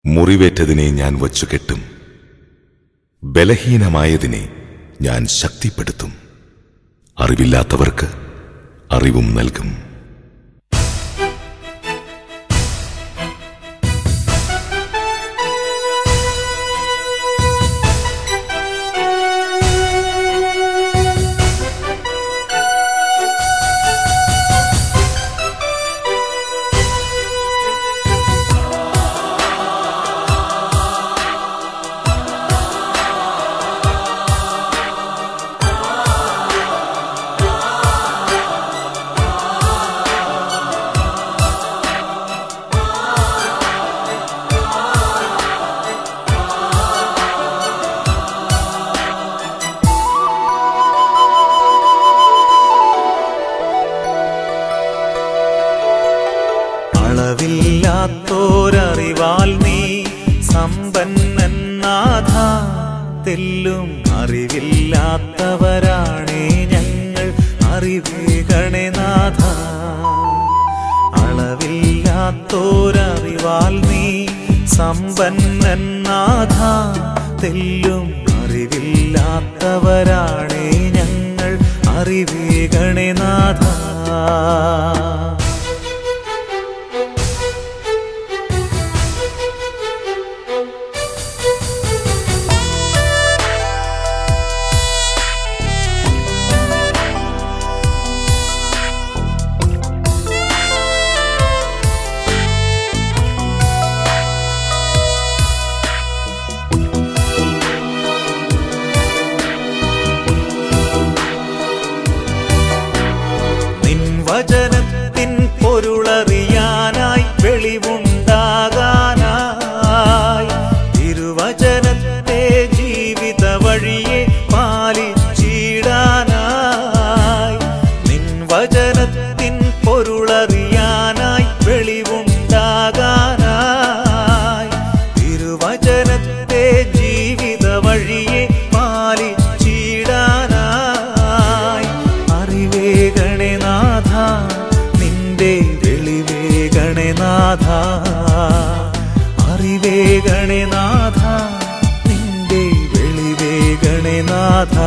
മുറിവേറ്റതിനെ ഞാൻ വച്ചുകെട്ടും ബലഹീനമായതിനെ ഞാൻ ശക്തിപ്പെടുത്തും അറിവില്ലാത്തവർക്ക് അറിവും നൽകും അളവില്ലാത്തോരറിവാൽ നീ സമ്പന്നനാഥ തെല്ലും അറിവില്ലാത്തവരാണേ ഞങ്ങൾ അറിവേകണേ നാഥ അളവില്ലാത്തോരറിവാൽ നീ സമ്പന്നനാഥ തെല്ലും അറിവില്ലാത്തവരാണേ ഞങ്ങൾ അറിവേകണേ നാഥ നിൻ വചനത്തിൻ പൊരുളറിയാനായി വെളിവുണ്ടാകാനായി തിരുവചനത്തെ ജീവിത വഴിയെ പാലിച്ചിടാനായി നിൻ വചനത്തിൻ പൊരുളറിയാനായി വെളിവുണ്ടാകാനായി തിരുവചനത്തെ ജീവിത വഴിയെ പാലിച്ചിടാനായി അറിവേഗണേ നാഥ നിന്റെ വെളിവേഗണേ നാഥ അറിവേഗണേ നാഥ നിന്റെ വെളിവേഗണേ നാഥ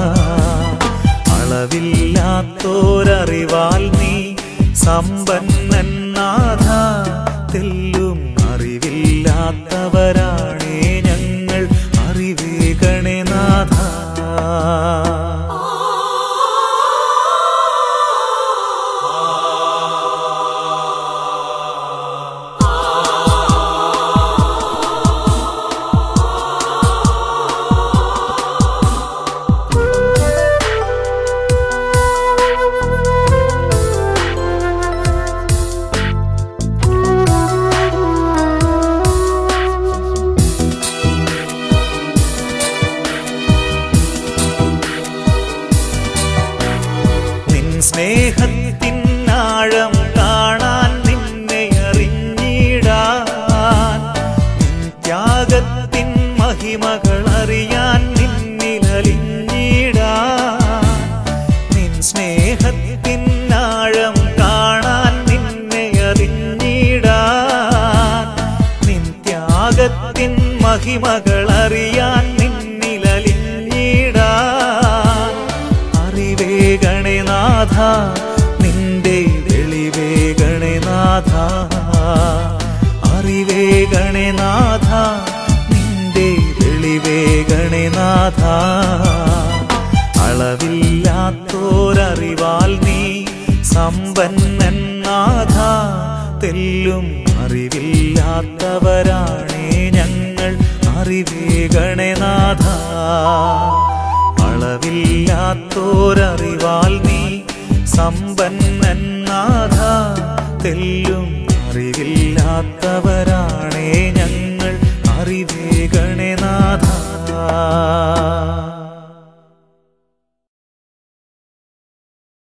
അളവില്ലാത്തോരറിവാൽ നീ സമ്പന്നൻ നാഥ തെല്ലും അറിവില്ലാത്തവരാണേ ഞങ്ങൾ അറിവേഗണേ നാഥ നിൻ സ്നേഹത്തിൻ ആഴം കാണാൻ നിന്നെ അറിഞ്ഞിടാൻ നിൻ ത്യാഗത്തിൻ മഹിമകൾ അറിയാൻ നിന്നിലലിഞ്ഞിടാൻ നിൻ സ്നേഹത്തിൻ ആഴം കാണാൻ നിന്നെ അറിഞ്ഞിടാൻ നിൻ ത്യാഗത്തിൻ മഹിമകൾ അറിയാൻ നിന്നിലലിഞ്ഞിടാൻ അറിവേഗണേ നാഥ നിന്റെ വെളിവേഗണേ നാഥ അറിവേഗണേ നാഥ നിന്റെ വെളിവേഗണേ നാഥ അളവില്ലാത്തോരറിവാൽ നീ സമ്പന്നൻ നാഥ തെല്ലും അറിവില്ലാത്തവരാണേ ഞങ്ങൾ അറിവേഗണേ നാഥ അളവില്ലാത്തോരറിവാൽ നീ സമ്പന്നൻ നാഥ തെല്ലും അറിവില്ലാത്തവരാണേ ഞങ്ങൾ അറിവേഗണേ നാഥ